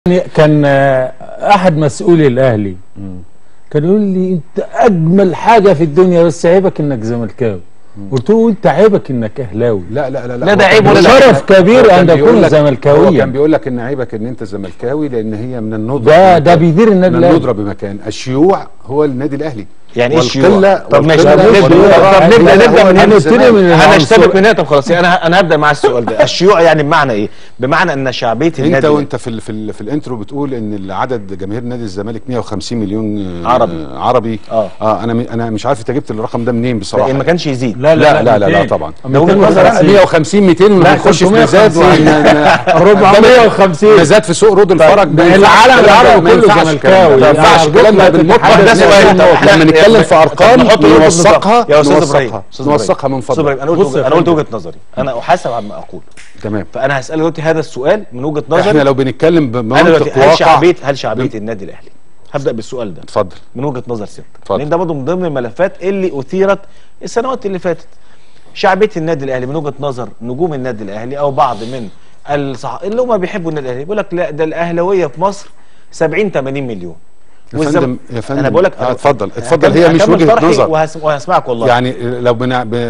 يعني كان آه، احد مسؤولي الاهلي كان يقول لي انت اجمل حاجه في الدنيا بس عيبك انك زملكاوي قلت له انت عيبك انك اهلاوي لا لا لا لا ده هو عيب كان ولا بيقول لا؟ لك- شرف كبير هو كان ان بيقول تكون لك- هو زملكاويا كان بيقول لك ان عيبك ان انت زملكاوي لان هي من الندره ده ده بمكان. بيدير النادي من الاهلي الندره بمكان الشيوع هو النادي الاهلي يعني ايه الشيوع؟ والقلة- طب ماشي والقلة طب نبدا والقلة طب نبدا هو نبدا من النادي هنا هنبتدي من انا العنصر. اشتبك من هنا طب خلاص انا انا هبدا مع السؤال ده الشيوع يعني بمعنى ايه؟ بمعنى ان شعبيه انت النادي وانت في ال في, ال في الانترو بتقول ان العدد جماهير نادي الزمالك 150 مليون آه، عربي. عربي آه. اه انا م- انا مش عارف انت جبت الرقم ده منين بصراحه لان ما كانش يزيد لا لا لا, لا, لا 200. طبعا ده وجهة نظر. 250. 150 200 لا، ونخش في مزاد 350. 450 مزاد في سوق رود الفرج ده ما ينفعش العالم الكلام ده، العربي ما كله ينفعش زملكاوي. الكلام ده. ما ينفعش يعني الكلام ده أرجوك بالمطلق ده ده سؤال طب لما احنا- نتكلم في ارقام طب نحط وجهة نظر. نوثقها يا استاذ ابراهيم نوثقها أستاذ إبراهيم. نوثقها من أستاذ إبراهيم، فضلك انا قلت بص يا انا قلت فندم. وجهه نظري انا احاسب عما اقول تمام فانا هسال دلوقتي هذا السؤال من وجهه نظري احنا لو بنتكلم انا دلوقتي بمنطق هل واقع شعبيه هل شعبيه النادي الاهلي هبدا بالسؤال ده اتفضل من وجهه نظر سيادتك اتفضل. لان ده برضه من ضمن الملفات اللي اثيرت السنوات اللي فاتت شعبيه النادي الاهلي من وجهه نظر نجوم النادي الاهلي او بعض من الصح... اللي هم بيحبوا النادي الاهلي بيقول لك لا ده الاهلاويه في مصر 70 80 مليون يا والزم- فندم يا فندم انا بقول لك آه، اتفضل اتفضل هكمل- هي مش هكمل وجهه طرحي نظر وهس... وهسمعك والله يعني لو بنا ب...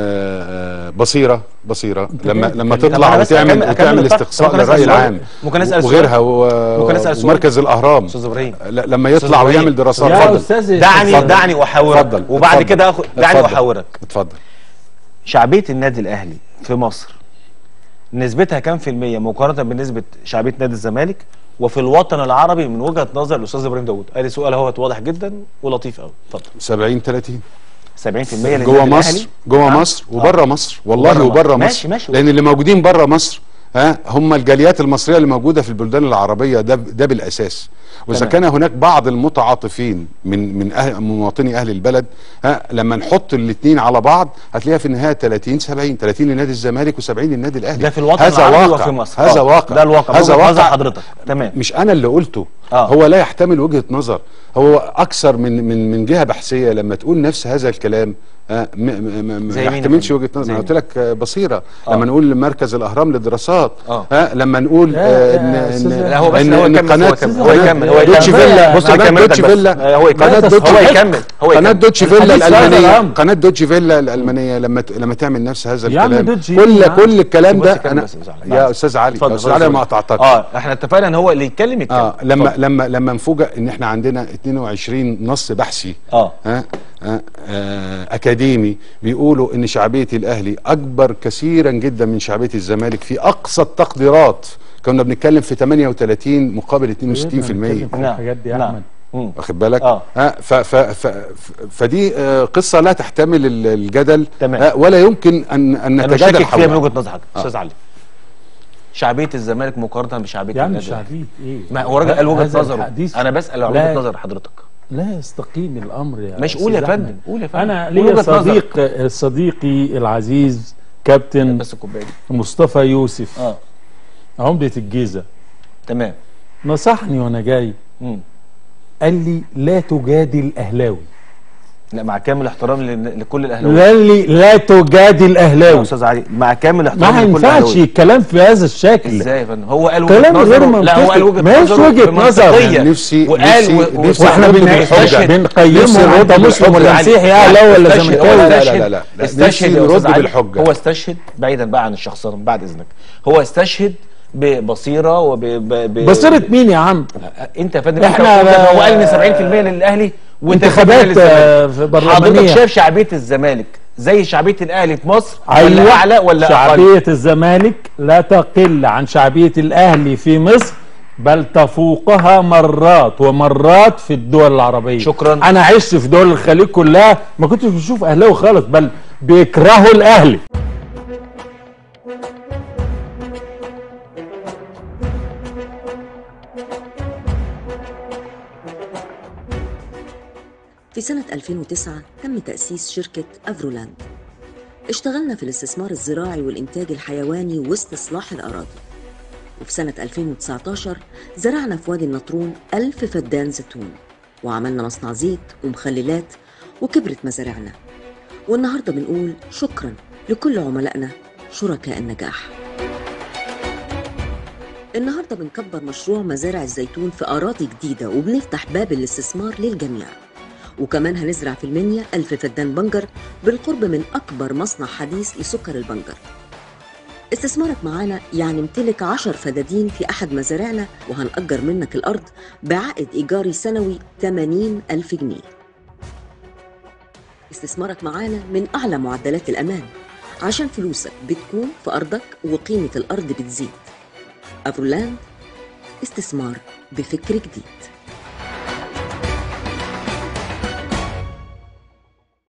بصيره بصيره لما لما طب تطلع أنا بس وتعمل أكمل- أكمل وتعمل الطرح. استقصاء ممكن أسأل للراي سؤال؟ العام ممكن أسأل سؤال؟ وغيرها و... ممكن أسأل سؤال؟ ومركز الاهرام استاذ ابراهيم ل- لما أستاذ يطلع إبراهيم. ويعمل دراسات يا اتفضل استاذ دعني اتفضل. دعني احاورك اتفضل وبعد اتفضل. كده اخد دعني اتفضل. احاورك اتفضل شعبيه النادي الاهلي في مصر نسبتها كام في المية مقارنة بنسبة شعبية نادي الزمالك وفي الوطن العربي من وجهة نظر الأستاذ إبراهيم داوود قال سؤال اهوت واضح جدا ولطيف قوي اتفضل 70 30 70% للنادي جوه الأهلي. مصر جوه نعم. مصر وبره مصر والله وبره وبره مصر. مصر ماشي- ماشي. لان اللي موجودين بره مصر ها هم الجاليات المصريه اللي موجوده في البلدان العربيه ده ده بالاساس واذا تمام. كان هناك بعض المتعاطفين من من أهل من مواطني اهل البلد ها لما نحط الاثنين على بعض هتلاقيها في النهايه 30 70 30 لنادي الزمالك و70 للنادي الاهلي ده في الوطن هذا العربي واقع وفي مصر هذا آه، واقع ده الواقع هذا من وجهة نظر واقع حضرتك تمام مش انا اللي قلته آه. هو لا يحتمل وجهه نظر هو اكثر من من من جهه بحثيه لما تقول نفس هذا الكلام آه، م- م- م- ما زي مين يا يحتملش فندم؟ وجهه نظر زي انا مين؟ قلت لك آه، بصيره آه. لما نقول مركز الاهرام للدراسات آه. ها لما نقول لا، آه، يا ان أستاذ ان لا هو بس إن- هو إن يكمل قناة- هو يكمل هو يكمل هو قناة دوتشي يكمل فيلا بص قناة هيكمل دوتشي بس. فيلا آه، هو يكمل قناة بس دوتشي هو فيلا يكمل هو قناة يكمل دوتشي فيلا الحديث لا الألمانية يرام. قناة دوتشي فيلا الألمانية لما ت- لما تعمل نفس هذا يا عم الكلام دوتشي كل يا عم. كل الكلام بص ده يكمل أنا بس يا أستاذ علي. يا أستاذ علي اتفضل يا أستاذ علي اتفضل. ما قطعتكش اه احنا اتفقنا ان هو اللي يتكلم يتكلم اه لما اتفضل. لما لما نفوجئ ان احنا عندنا 22 نص بحثي اه ها آه آه اكاديمي بيقولوا ان شعبيه الاهلي اكبر كثيرا جدا من شعبيه الزمالك في اقصى التقديرات كنا بنتكلم في 38 مقابل 62% نعم الحاجات دي يا نعم. احمد مم. واخد بالك آه. ها ف ف ف ف فدي آه قصه لا تحتمل ال- الجدل تمام. آه ولا يمكن ان ان انا نتجادل شاكك فيها من حولها وجهه نظر حضرتك استاذ علي شعبيه الزمالك مقارنه بشعبيه يا عم النادي الأهلي. شعبيت ايه ما هو راجل قال وجهه هذا نظره الحديث انا بسال عن لا- وجهه نظر حضرتك لا يستقيم الامر يا ماشي قول يا أستاذ فندم أحمد. قول يا فندم انا قول ليا وجهة نظرك. صديق صديقي العزيز كابتن بس الكوبايه دي مصطفى يوسف اه عمدة الجيزة تمام نصحني وانا جاي مم. قال لي لا تجادل اهلاوي لا مع كامل احترامي لن- لكل الاهلاويه قال لي لا تجادل يا اهلاوي استاذ علي مع كامل ما احترامي لكل ينفعش الاهلاويه الكلام في هذا الشكل ازاي يا فندم هو قال وجهه كلام غير نظره لا هو قال منطقي. وجهه ماشي نظره وجهة نظر. بمنطقية. يعني نفسي- وقال نفسي- و- نفسي واحنا نرد بن- بالحجة. نفسي بنقيمه نرد انت مسلم ولا بالحجة. مسيحي اهلاوي ولا استشهد- زملكاوي هو لا، لا، استشهد- لا، لا، لا. استشهد نفسي يا نرد أستاذ علي. بالحجة. هو استشهد بعيدا بقى عن الشخصنه بعد اذنك هو استشهد ببصيره وب ب... ب... بصيرة مين يا عم انت يا فندم إحنا انت قلت- ب- هو قال ان 70% للاهلي وانت انتخابات 30% للزمالك. آه، في برلمانية. حضرتك شايف شعبيه الزمالك زي شعبيه الاهلي في مصر ولا أيوة. اعلى ولا اقل شعبية الزمالك لا تقل عن شعبية الأهلي في مصر بل تفوقها مرات ومرات في الدول العربية شكراً. أنا عشت في دول الخليج كلها ما كنتش بشوف أهلاوي خالص بل بيكرهوا الأهلي في سنة 2009 تم تأسيس شركة أفرولاند اشتغلنا في الاستثمار الزراعي والإنتاج الحيواني واستصلاح الأراضي وفي سنة 2019 زرعنا في وادي النطرون ألف فدان زيتون وعملنا مصنع زيت ومخللات وكبرت مزارعنا والنهاردة بنقول شكرا لكل عملائنا شركاء النجاح النهارده بنكبر مشروع مزارع الزيتون في أراضي جديدة وبنفتح باب الاستثمار للجميع وكمان هنزرع في المنيا ألف فدان بنجر بالقرب من أكبر مصنع حديث لسكر البنجر استثمارك معانا يعني امتلك عشر فدادين في أحد مزارعنا وهنأجر منك الأرض بعائد إيجاري سنوي 80 ألف جنيه استثمارك معانا من أعلى معدلات الأمان عشان فلوسك بتكون في أرضك وقيمة الأرض بتزيد أفرولاند استثمار بفكر جديد